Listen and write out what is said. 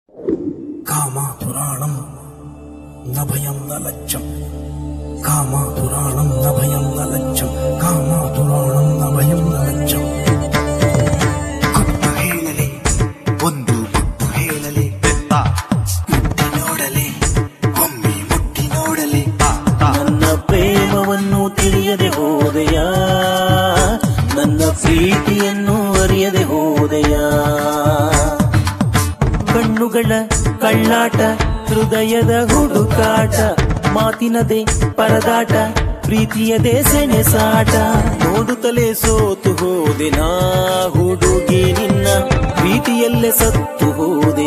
కామాతురాణం న భయం న లజ్జం కామాతురాణం న భయం న లజ్జం కామాతురాణం న భయం న ಲಜ್ಜಂ ಗುಟ್ಟು ಹೇಳಲೆ ಒಂದು ಗುಟ್ಟು ಹೇಳಲೆ ಮುಟ್ಟಿ ನೋಡಲೆ ಒಮ್ಮೆ ಮುಟ್ಟಿ ನೋಡಲೆ ನನ್ನ ಪ್ರೇಮವನ್ನು ತಿಳಿಯದೆ ಹೋದೆಯ ನನ್ನ ಪ್ರೀತಿಯನ್ನು ಅರಿಯದೆ ಹೋದೆಯ ಕಣ್ಣುಗಳ ಕಳ್ಳಾಟ ಹೃದಯದ ಹುಡುಕಾಟ ಮಾತಿನದೆ ಪರದಾಟ ಪ್ರೀತಿಯದೆ ಸೆಣಸಾಟ ನೋಡುತ್ತಲೇ ಸೋತು ಹೋದೆ ನಾ ಹುಡುಗಿ ನಿನ್ನ ಪ್ರೀತಿಯಲ್ಲೇ ಸತ್ತು ಹೋದೆ